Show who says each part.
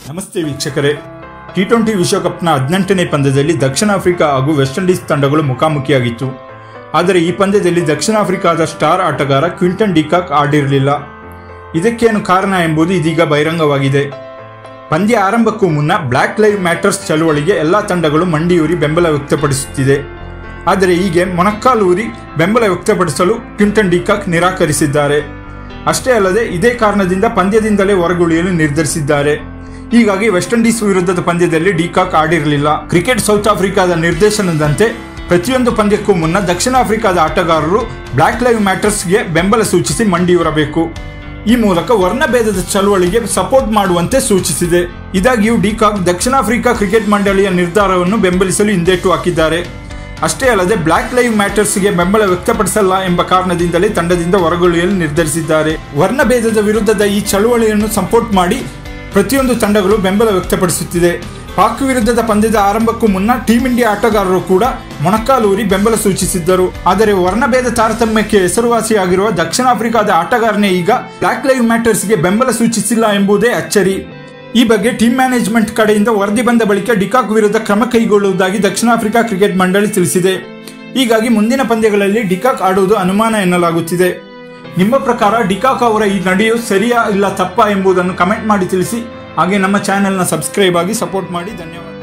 Speaker 1: ನಮಸ್ತೆ ವೀಕ್ಷಕರೇ T twenty ವಿಶ್ವಕಪ್ನ ಹದಿನೆಂಟನೇ ಪಂದ್ಯದಲ್ಲಿ ದಕ್ಷಿಣ ಆಫ್ರಿಕಾ ಹಾಗೂ ವೆಸ್ಟ್ ಇಂಡೀಸ್ ತಂಡಗಳು ಮುಖಾಮುಖಿಯಾಗಿತ್ತು ಆದರೆ ಈ ಪಂದ್ಯದಲ್ಲಿ ದಕ್ಷಿಣ ಆಫ್ರಿಕಾದ ಸ್ಟಾರ್ ಆಟಗಾರ ಕ್ವಿಂಟನ್ ಡಿಕಾಕ್ ಆಡಿರಲಿಲ್ಲ ಇದಕ್ಕೇನು ಕಾರಣ ಎಂಬುದು ಇದೀಗ ಬಹಿರಂಗವಾಗಿದೆ ಪಂದ್ಯ ಆರಂಭಕ್ಕೂ ಮುನ್ನ ಬ್ಲ್ಯಾಕ್ ಲೈವ್ ಮ್ಯಾಟರ್ಸ್ ಚಳುವಳಿಗೆ ಎಲ್ಲ ತಂಡಗಳು ಮಂಡಿಯೂರಿ ಬೆಂಬಲ ವ್ಯಕ್ತಪಡಿಸುತ್ತಿದೆ ಆದರೆ ಹೀಗೆ ಮೊಣಕಾಲೂರಿ ಬೆಂಬಲ ವ್ಯಕ್ತಪಡಿಸಲು ಕ್ವಿಂಟನ್ ಡಿಕಾಕ್ ನಿರಾಕರಿಸಿದ್ದಾರೆ ಅಷ್ಟೇ ಅಲ್ಲದೆ ಇದೇ ಕಾರಣದಿಂದ ಪಂದ್ಯದಿಂದಲೇ ಹೊರಗುಳಿಯಲು ನಿರ್ಧರಿಸಿದ್ದಾರೆ ಹೀಗಾಗಿ ವೆಸ್ಟ್ ಇಂಡೀಸ್ ವಿರುದ್ಧದ ಪಂದ್ಯದಲ್ಲಿ ಡಿಕಾಕ್ ಆಡಿರಲಿಲ್ಲ ಕ್ರಿಕೆಟ್ ಸೌತ್ ಆಫ್ರಿಕಾದ ನಿರ್ದೇಶನದಂತೆ ಪ್ರತಿಯೊಂದು ಪಂದ್ಯಕ್ಕೂ ಮುನ್ನ ದಕ್ಷಿಣ ಆಫ್ರಿಕಾದ ಆಟಗಾರರು ಬ್ಲ್ಯಾಕ್ ಲೈವ್ ಮ್ಯಾಟರ್ಸ್ಗೆ ಬೆಂಬಲ ಸೂಚಿಸಿ ಮಂಡಿಯೂರಬೇಕು ಈ ಮೂಲಕ ವರ್ಣಭೇದದ ಚಳವಳಿಗೆ ಸಪೋರ್ಟ್ ಮಾಡುವಂತೆ ಸೂಚಿಸಿದೆ ಇದಾಗಿಯೂ ಡಿಕಾಕ್ ದಕ್ಷಿಣ ಆಫ್ರಿಕಾ ಕ್ರಿಕೆಟ್ ಮಂಡಳಿಯ ನಿರ್ಧಾರವನ್ನು ಬೆಂಬಲಿಸಲು ಹಿಂದೇಟು ಹಾಕಿದ್ದಾರೆ ಅಷ್ಟೇ ಅಲ್ಲದೆ ಬ್ಲ್ಯಾಕ್ ಲೈವ್ ಮ್ಯಾಟರ್ಸ್ಗೆ ಬೆಂಬಲ ವ್ಯಕ್ತಪಡಿಸಲ್ಲ ಎಂಬ ಕಾರಣದಿಂದಲೇ ತಂಡದಿಂದ ಹೊರಗುಳಿಯಲು ನಿರ್ಧರಿಸಿದ್ದಾರೆ ವರ್ಣಭೇದದ ವಿರುದ್ಧದ ಈ ಚಳುವಳಿಯನ್ನು ಸಪೋರ್ಟ್ ಮಾಡಿ ಪ್ರತಿಯೊಂದು ತಂಡಗಳು ಬೆಂಬಲ ವ್ಯಕ್ತಪಡಿಸುತ್ತಿದೆ ಪಾಕ್ ವಿರುದ್ಧದ ಪಂದ್ಯದ ಆರಂಭಕ್ಕೂ ಮುನ್ನ ಟೀಂ ಇಂಡಿಯಾ ಆಟಗಾರರು ಕೂಡ ಮೊಣಕಾಲೂರಿ ಬೆಂಬಲ ಸೂಚಿಸಿದ್ದರು ಆದರೆ ವರ್ಣಭೇದ ತಾರತಮ್ಯಕ್ಕೆ ಹೆಸರುವಾಸಿಯಾಗಿರುವ ದಕ್ಷಿಣ ಆಫ್ರಿಕಾದ ಆಟಗಾರನೇ ಈಗ ಬ್ಲ್ಯಾಕ್ ಲೈವ್ ಮ್ಯಾಟರ್ಸ್ಗೆ ಬೆಂಬಲ ಸೂಚಿಸಿಲ್ಲ ಎಂಬುದೇ ಅಚ್ಚರಿ ಈ ಬಗ್ಗೆ ಟೀಮ್ ಮ್ಯಾನೇಜ್ಮೆಂಟ್ ಕಡೆಯಿಂದ ವರದಿ ಬಂದ ಬಳಿಕ ಡಿಕಾಕ್ ವಿರುದ್ಧ ಕ್ರಮ ಕೈಗೊಳ್ಳುವುದಾಗಿ ದಕ್ಷಿಣ ಆಫ್ರಿಕಾ ಕ್ರಿಕೆಟ್ ಮಂಡಳಿ ತಿಳಿಸಿದೆ ಹೀಗಾಗಿ ಮುಂದಿನ ಪಂದ್ಯಗಳಲ್ಲಿ ಡಿಕಾಕ್ ಆಡುವುದು ಅನುಮಾನ ಎನ್ನಲಾಗುತ್ತಿದೆ ನಿಮ್ಮ ಪ್ರಕಾರ ಡಿಕಾಕ್ ಅವರ ಈ ನಡೆಯು ಸರಿಯಾ ಇಲ್ಲ ತಪ್ಪಾ ಎಂಬುದನ್ನು ಕಮೆಂಟ್ ಮಾಡಿ ತಿಳಿಸಿ ಹಾಗೆ ನಮ್ಮ ಚಾನೆಲ್ನ ಸಬ್ಸ್ಕ್ರೈಬ್ ಆಗಿ ಸಪೋರ್ಟ್ ಮಾಡಿ ಧನ್ಯವಾದ